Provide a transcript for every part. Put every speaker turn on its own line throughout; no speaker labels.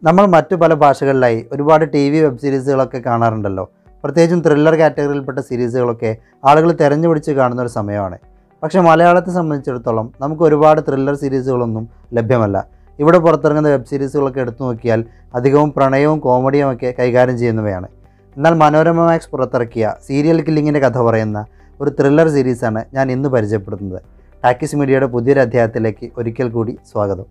നമ്മൾ മറ്റു പല ഭാഷകളിലായി ഒരുപാട് ടി വി വെബ് സീരീസുകളൊക്കെ കാണാറുണ്ടല്ലോ പ്രത്യേകിച്ചും ത്രില്ലർ കാറ്റഗറിയിൽപ്പെട്ട സീരീസുകളൊക്കെ ആളുകൾ തിരഞ്ഞു പിടിച്ച് കാണുന്ന ഒരു സമയമാണ് പക്ഷേ മലയാളത്തെ സംബന്ധിച്ചിടത്തോളം നമുക്ക് ഒരുപാട് ത്രില്ലർ സീരീസുകളൊന്നും ലഭ്യമല്ല ഇവിടെ പുറത്തിറങ്ങുന്ന വെബ് സീരീസുകളൊക്കെ എടുത്തു നോക്കിയാൽ അധികവും പ്രണയവും കോമഡിയും ഒക്കെ കൈകാര്യം ചെയ്യുന്നവയാണ് എന്നാൽ മനോരമ മാക്സ് പുറത്തിറക്കിയ സീരിയൽ കില്ലിങ്ങിൻ്റെ കഥ പറയുന്ന ഒരു ത്രില്ലർ സീരീസാണ് ഞാൻ ഇന്ന് പരിചയപ്പെടുത്തുന്നത് ടാക്കിസ് മീഡിയയുടെ പുതിയൊരു അധ്യായത്തിലേക്ക് ഒരിക്കൽ കൂടി സ്വാഗതം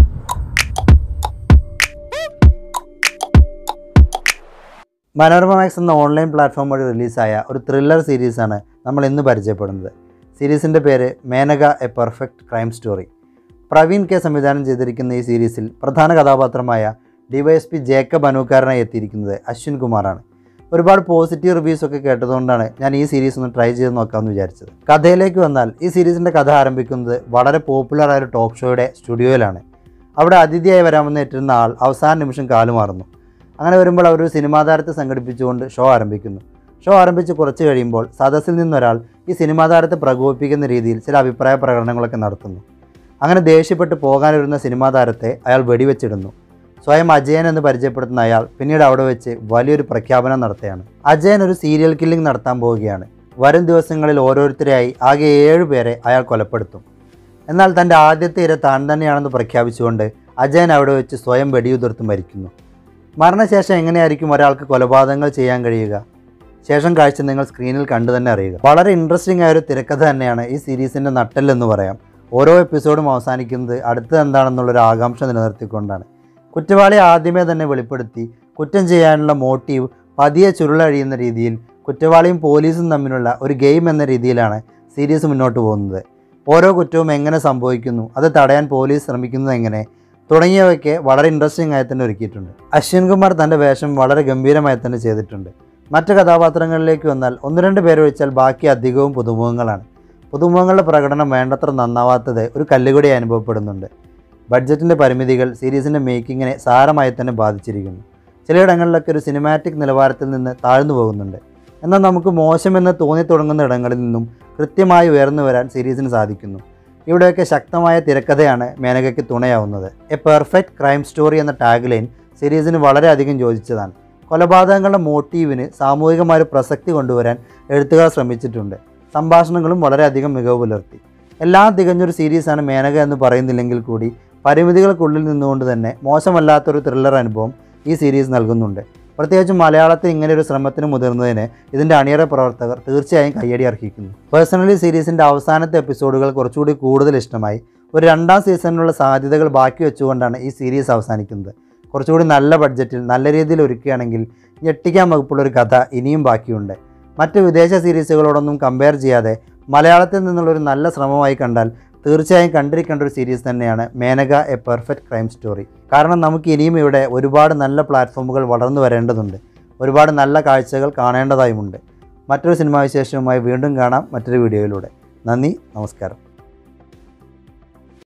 മനോരമ മാക്സ് എന്ന ഓൺലൈൻ പ്ലാറ്റ്ഫോം വഴി റിലീസായ ഒരു ത്രില്ലർ സീരീസാണ് നമ്മൾ ഇന്ന് പരിചയപ്പെടുന്നത് സീരീസിൻ്റെ പേര് Menaka a perfect crime story Praveen K സംവിധാനം ചെയ്തിരിക്കുന്ന ഈ സീരീസിൽ പ്രധാന കഥാപാത്രമായ ഡിവൈഎസ്പി ജേക്കബ് അനൂക്കാരനായി എത്തിയിരിക്കുന്നത് അശ്വിൻ കുമാറാണ് ഒരുപാട് പോസിറ്റീവ് റിവ്യൂസ് ഒക്കെ കേട്ടതുകൊണ്ടാണ് ഞാൻ ഈ സീരീസ് ഒന്ന് ട്രൈ ചെയ്ത് നോക്കാമെന്ന് വിചാരിച്ചത് കഥയിലേക്ക് വന്നാൽ ഈ സീരീസിൻ്റെ കഥ ആരംഭിക്കുന്നത് വളരെ പോപ്പുലർ ആയ ഒരു ടോക്ക് ഷോയുടെ സ്റ്റുഡിയോയിലാണ് അവിടെ അതിഥിയായി വരാമെന്ന് ഏറ്റിരുന്ന ആൾ അവസാന നിമിഷം കാലുമാറുന്നു അങ്ങനെ വരുമ്പോൾ അവർ ഒരു സിനിമാ താരത്തെ സംഘടിപ്പിച്ചുകൊണ്ട് ഷോ ആരംഭിക്കുന്നു ഷോ ആരംഭിച്ച് കുറച്ച് കഴിയുമ്പോൾ സദസ്സിൽ നിന്നൊരാൾ ഈ സിനിമാ താരത്തെ പ്രകോപിപ്പിക്കുന്ന രീതിയിൽ ചില അഭിപ്രായ പ്രകടനങ്ങളൊക്കെ നടത്തുന്നു അങ്ങനെ ദേഷ്യപ്പെട്ട് പോകാനിരുന്ന സിനിമാ താരത്തെ അയാൾ വെടിവെച്ചിടുന്നു സ്വയം അജയൻ എന്ന് പരിചയപ്പെടുത്തുന്ന അയാൾ പിന്നീട് അവിടെ വെച്ച് വലിയൊരു പ്രഖ്യാപനം നടത്തുകയാണ് അജയൻ ഒരു സീരിയൽ കില്ലിംഗ് നടത്താൻ പോവുകയാണ് വരും ദിവസങ്ങളിൽ ഓരോരുത്തരെയായി ആകെ ഏഴ് പേരെ അയാൾ കൊലപ്പെടുത്തും എന്നാൽ തൻ്റെ ആദ്യത്തെ ഇര താൻ തന്നെയാണെന്ന് പ്രഖ്യാപിച്ചുകൊണ്ട് അജയൻ അവിടെ വെച്ച് സ്വയം വെടിയുതിർത്ത് മരിക്കുന്നു മരണശേഷം എങ്ങനെയായിരിക്കും ഒരാൾക്ക് കൊലപാതകങ്ങൾ ചെയ്യാൻ കഴിയുക ശേഷം കാഴ്ച നിങ്ങൾ സ്ക്രീനിൽ കണ്ടു തന്നെ അറിയുക വളരെ ഇൻട്രസ്റ്റിംഗ് ആയ ഒരു തിരക്കഥ തന്നെയാണ് ഈ സീരീസിൻ്റെ നട്ടെല്ലെന്ന് പറയാം ഓരോ എപ്പിസോഡും അവസാനിക്കുന്നത് അടുത്തത് എന്താണെന്നുള്ളൊരു ആകാംക്ഷ നിലനിർത്തിക്കൊണ്ടാണ് കുറ്റവാളി ആദ്യമേ തന്നെ വെളിപ്പെടുത്തി കുറ്റം ചെയ്യാനുള്ള മോട്ടീവ് പതിയെ ചുരുളഴിയുന്ന രീതിയിൽ കുറ്റവാളിയും പോലീസും തമ്മിലുള്ള ഒരു ഗെയിം എന്ന രീതിയിലാണ് സീരീസ് മുന്നോട്ട് പോകുന്നത് ഓരോ കുറ്റവും എങ്ങനെ സംഭവിക്കുന്നു അത് തടയാൻ പോലീസ് ശ്രമിക്കുന്നത് എങ്ങനെ തുടങ്ങിയവയൊക്കെ വളരെ ഇൻട്രസ്റ്റിംഗ് ആയി തന്നെ ഒരുക്കിയിട്ടുണ്ട് അശ്വിൻ കുമാർ തൻ്റെ വേഷം വളരെ ഗംഭീരമായി തന്നെ ചെയ്തിട്ടുണ്ട് മറ്റ് കഥാപാത്രങ്ങളിലേക്ക് വന്നാൽ ഒന്ന് രണ്ട് പേരൊഴിച്ചാൽ ബാക്കി അധികവും പുതുമുഖങ്ങളാണ് പുതുമുഖങ്ങളുടെ പ്രകടനം വേണ്ടത്ര നന്നാവാത്തത് ഒരു കല്ലുകൂടി അനുഭവപ്പെടുന്നുണ്ട് ബഡ്ജറ്റിൻ്റെ പരിമിതികൾ സീരീസിൻ്റെ മേക്കിങ്ങിനെ സാരമായി തന്നെ ബാധിച്ചിരിക്കുന്നു ചിലയിടങ്ങളിലൊക്കെ ഒരു സിനിമാറ്റിക് നിലവാരത്തിൽ നിന്ന് താഴ്ന്നു പോകുന്നുണ്ട് എന്നാൽ നമുക്ക് മോശമെന്ന് തോന്നി തുടങ്ങുന്ന ഇടങ്ങളിൽ നിന്നും കൃത്യമായി ഉയർന്നു വരാൻ സീരീസിന് സാധിക്കുന്നു ഇവിടെയൊക്കെ ശക്തമായ തിരക്കഥയാണ് മേനകയ്ക്ക് തുണയാവുന്നത് എ പെർഫെക്റ്റ് ക്രൈം സ്റ്റോറി എന്ന ടാഗ് ലൈൻ സീരീസിന് വളരെയധികം യോജിച്ചതാണ് കൊലപാതകങ്ങളുടെ മോട്ടീവിന് സാമൂഹികമായ ഒരു പ്രസക്തി കൊണ്ടുവരാൻ എഴുത്തുകാർ ശ്രമിച്ചിട്ടുണ്ട് സംഭാഷണങ്ങളും വളരെയധികം മികവ് പുലർത്തി എല്ലാം തികഞ്ഞൊരു സീരീസാണ് മേനക എന്ന് പറയുന്നില്ലെങ്കിൽ കൂടി പരിമിതികൾക്കുള്ളിൽ നിന്നുകൊണ്ട് തന്നെ മോശമല്ലാത്തൊരു ത്രില്ലർ അനുഭവം ഈ സീരീസ് നൽകുന്നുണ്ട് പ്രത്യേകിച്ചും മലയാളത്തിൽ ഇങ്ങനെ ഒരു ശ്രമത്തിന് മുതിർന്നതിന് ഇതിൻ്റെ അണിയറ പ്രവർത്തകർ തീർച്ചയായും കയ്യടി അർഹിക്കുന്നു പേഴ്സണലി സീരീസിൻ്റെ അവസാനത്തെ എപ്പിസോഡുകൾ കുറച്ചുകൂടി കൂടുതൽ ഇഷ്ടമായി ഒരു രണ്ടാം സീസണിനുള്ള സാധ്യതകൾ ബാക്കി വെച്ചുകൊണ്ടാണ് ഈ സീരീസ് അവസാനിക്കുന്നത് കുറച്ചുകൂടി നല്ല ബഡ്ജറ്റിൽ നല്ല രീതിയിൽ ഒരുക്കുകയാണെങ്കിൽ ഞെട്ടിക്കാൻ വകുപ്പുള്ള ഒരു കഥ ഇനിയും ബാക്കിയുണ്ട് മറ്റ് വിദേശ സീരീസുകളോടൊന്നും കമ്പയർ ചെയ്യാതെ മലയാളത്തിൽ നിന്നുള്ളൊരു നല്ല ശ്രമമായി കണ്ടാൽ തീർച്ചയായും കണ്ടിരിക്കേണ്ട ഒരു സീരീസ് തന്നെയാണ് Menaka a perfect crime story കാരണം നമുക്ക് ഇനിയും ഇവിടെ ഒരുപാട് നല്ല പ്ലാറ്റ്ഫോമുകൾ വളർന്നു വരേണ്ടതുണ്ട് ഒരുപാട് നല്ല കാഴ്ചകൾ കാണേണ്ടതായുമുണ്ട് മറ്റൊരു സിനിമാ വിശേഷവുമായി വീണ്ടും കാണാം മറ്റൊരു വീഡിയോയിലൂടെ നന്ദി നമസ്കാരം